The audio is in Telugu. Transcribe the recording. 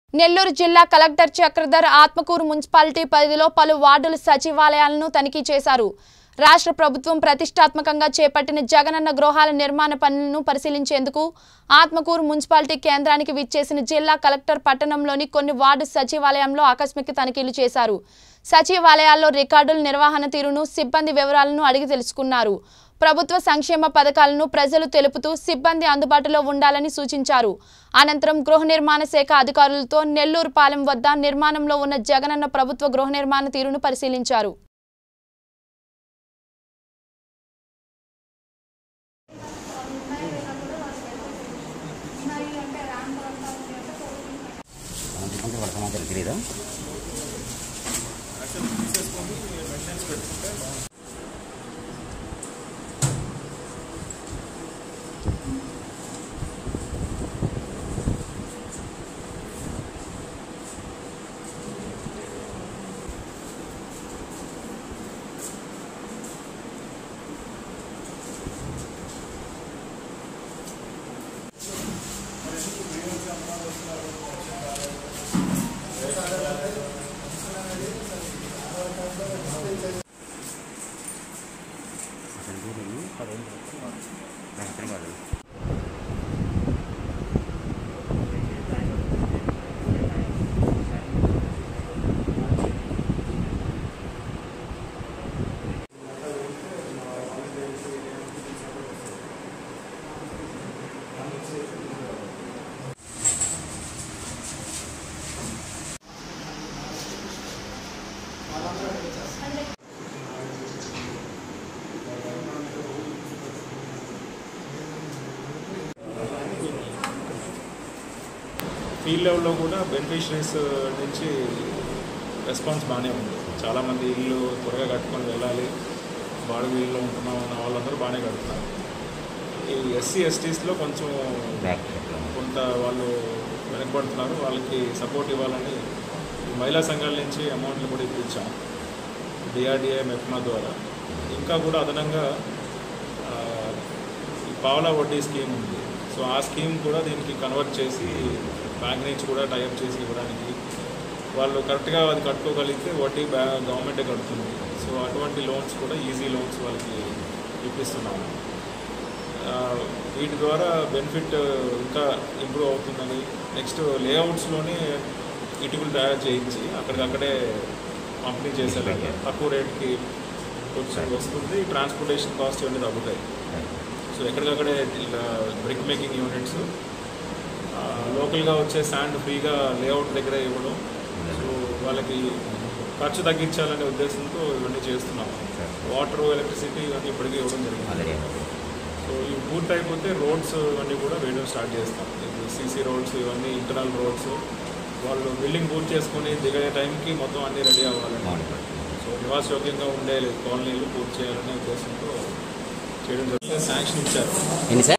నెల్లూరు జిల్లా కలెక్టర్ చక్రధర్ ఆత్మకూరు మున్సిపాలిటీ పరిధిలో పలు వార్డుల సచివాలయాలను తనిఖీ చేశారు రాష్ట్ర ప్రభుత్వం ప్రతిష్టాత్మకంగా చేపట్టిన జగనన్న గృహాల నిర్మాణ పనులను పరిశీలించేందుకు ఆత్మకూరు మున్సిపాలిటీ కేంద్రానికి విచ్చేసిన జిల్లా కలెక్టర్ పట్టణంలోని కొన్ని వార్డు సచివాలయంలో ఆకస్మిక తనిఖీలు చేశారు సచివాలయాల్లో రికార్డుల నిర్వహణ తీరును సిబ్బంది వివరాలను అడిగి తెలుసుకున్నారు ప్రభుత్వ సంక్షేమ పథకాలను ప్రజలు తెలుపుతూ సిబ్బంది అందుబాటులో ఉండాలని సూచించారు అనంతరం గృహ నిర్మాణ శాఖ అధికారులతో నెల్లూరు పాలెం వద్ద నిర్మాణంలో ఉన్న జగనన్న ప్రభుత్వ గృహ నిర్మాణ తీరును పరిశీలించారు మనకి వాళ్ళ సమాచారం తెలియదా అసలు దూరం ఎక్కడ కాదు ఫీల్డ్ లెవెల్లో కూడా బెనిఫిషరీస్ నుంచి రెస్పాన్స్ బాగానే ఉంది చాలామంది ఇల్లు త్వరగా కట్టుకొని వెళ్ళాలి బాడుగు ఇల్లు ఉంటున్నాం అన్న వాళ్ళందరూ బాగానే కడుతున్నారు ఈ ఎస్సీ ఎస్టీస్లో కొంచెం బ్యాక్ చెప్పడం కొంత వాళ్ళు వెనకబడుతున్నారు వాళ్ళకి సపోర్ట్ ఇవ్వాలని ఈ మహిళా సంఘాల నుంచి అమౌంట్లు కూడా ఇప్పించాం డిఆర్డిఏ మెఫ్మా ద్వారా ఇంకా కూడా అదనంగా ఆ, ఈ పావలా వడ్డీ స్కీమ్ ఉంది సో ఆ స్కీమ్ కూడా దీనికి కన్వర్ట్ చేసి బ్యాంక్ నుంచి కూడా టైప్ చేసి ఇవ్వడానికి వాళ్ళు కరెక్ట్గా అది కట్టుకోగలిగితే వడ్డీ బ్యా గవర్నమెంటే కడుతుంది సో అటువంటి లోన్స్ కూడా ఈజీ లోన్స్ వాళ్ళకి ఇప్పిస్తున్నాము ఆ, వీటి ద్వారా బెనిఫిట్ ఇంకా ఇంప్రూవ్ అవుతుందని నెక్స్ట్ లేఅవుట్స్లోనే ఇటుకలు తయారు చేయించి అక్కడికక్కడే పంపిణీ చేసేలాగా తక్కువ రేట్కి వచ్చి వస్తుంది ట్రాన్స్పోర్టేషన్ కాస్ట్ ఇవన్నీ తగ్గుతాయి సో ఎక్కడికక్కడే బ్రిక్ మేకింగ్ యూనిట్స్ లోకల్గా వచ్చే శాండ్ ఫ్రీగా లేఅవుట్ దగ్గరే ఇవ్వడం సో వాళ్ళకి ఖర్చు తగ్గించాలనే ఉద్దేశంతో ఇవన్నీ చేస్తున్నాం వాటర్ ఎలక్ట్రిసిటీ ఇవన్నీ ఇప్పటికీ ఇవ్వడం జరిగింది ఆల్రెడీ సో ఇవి పూర్తి అయిపోతే రోడ్స్ ఇవన్నీ కూడా వేయడం స్టార్ట్ చేస్తాం ఇప్పుడు సీసీ రోడ్స్ ఇవన్నీ ఇంటర్నల్ రోడ్స్ వాళ్ళు బిల్డింగ్ పూర్తి చేసుకొని దిగే టైంకి మొత్తం అన్నీ రెడీ అవ్వాలని బాగుంటుంది సో నివాసయోగ్యంగా ఉండే కాలనీలు పూర్తి చేయాలనే ఉద్దేశంతో చేయడం జరిగింది శాంక్షన్ ఇచ్చారు ఎన్ని సార్